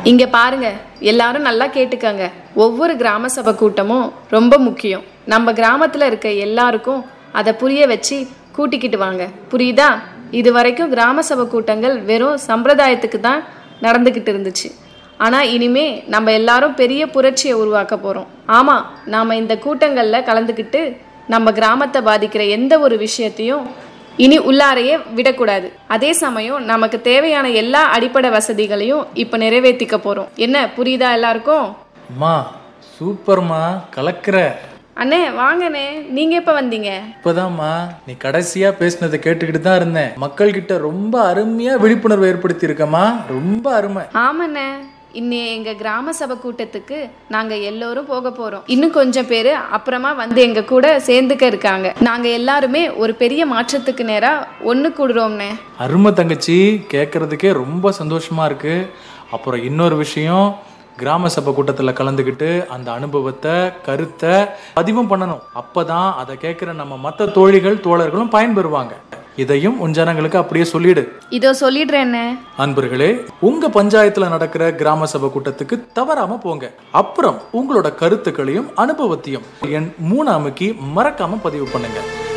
இங்க பாருங்க எல்லாரும் நல்லா கேட்டுக்கங்க ஒவ்வொரு கிராம சபை கூட்டமும் ரொம்ப முக்கியம் நம்ம கிராமத்துல இருக்க எல்லாருக்கும் அதை புரிய வச்சு கூட்டிக்கிட்டு வாங்க புரியுதா இது வரைக்கும் கிராம சபை கூட்டங்கள் வெறும் சம்பிரதாயத்துக்கு தான் நடந்துக்கிட்டு இருந்துச்சு ஆனா இனிமே நம்ம எல்லாரும் பெரிய புரட்சியை உருவாக்க போறோம் ஆமா நாம இந்த கூட்டங்கள்ல கலந்துக்கிட்டு நம்ம கிராமத்தை பாதிக்கிற எந்த ஒரு விஷயத்தையும் இனி உள்ளாரையே விடக்கூடாது அதே சமயம் நமக்கு தேவையான எல்லா அடிப்படை வசதிகளையும் இப்ப நிறைவேற்றிக்க போறோம் என்ன புரியுதா எல்லாருக்கும் அம்மா சூப்பர்மா கலக்கிற அண்ணே வாங்கண்ணே நீங்க எப்ப வந்தீங்க இப்பதாம்மா நீ கடைசியா பேசினதை கேட்டுக்கிட்டு தான் இருந்தேன் மக்கள் கிட்ட ரொம்ப அருமையா விழிப்புணர்வு ஏற்படுத்தி இருக்கமா ரொம்ப அருமை ஆமாண்ணே இன்னே எங்க கிராம சபை கூட்டத்துக்கு நாங்க எல்லோரும் போக போறோம் இன்னும் கொஞ்சம் பேரு அப்புறமா வந்து எங்க கூட சேர்ந்துக்க இருக்காங்க நாங்க எல்லாருமே ஒரு பெரிய மாற்றத்துக்கு நேரா ஒண்ணு கூடுறோம்னே அருமை தங்கச்சி கேட்கறதுக்கே ரொம்ப சந்தோஷமா இருக்கு அப்புறம் இன்னொரு விஷயம் கிராம சபை கூட்டத்தில் கலந்துக்கிட்டு அந்த அனுபவத்தை கருத்தை பதிவும் பண்ணணும் அப்பதான் அதை கேட்குற நம்ம மற்ற தோழிகள் தோழர்களும் பயன்பெறுவாங்க இதையும் உன் ஜனங்களுக்கு அப்படியே சொல்லிடு இதோ சொல்லிடுறேண்ணே அன்பர்களே உங்க பஞ்சாயத்துல நடக்கிற கிராம சபை கூட்டத்துக்கு தவறாம போங்க அப்புறம் உங்களோட கருத்துக்களையும் அனுபவத்தையும் என் மூணு அமுக்கி மறக்காம பதிவு பண்ணுங்க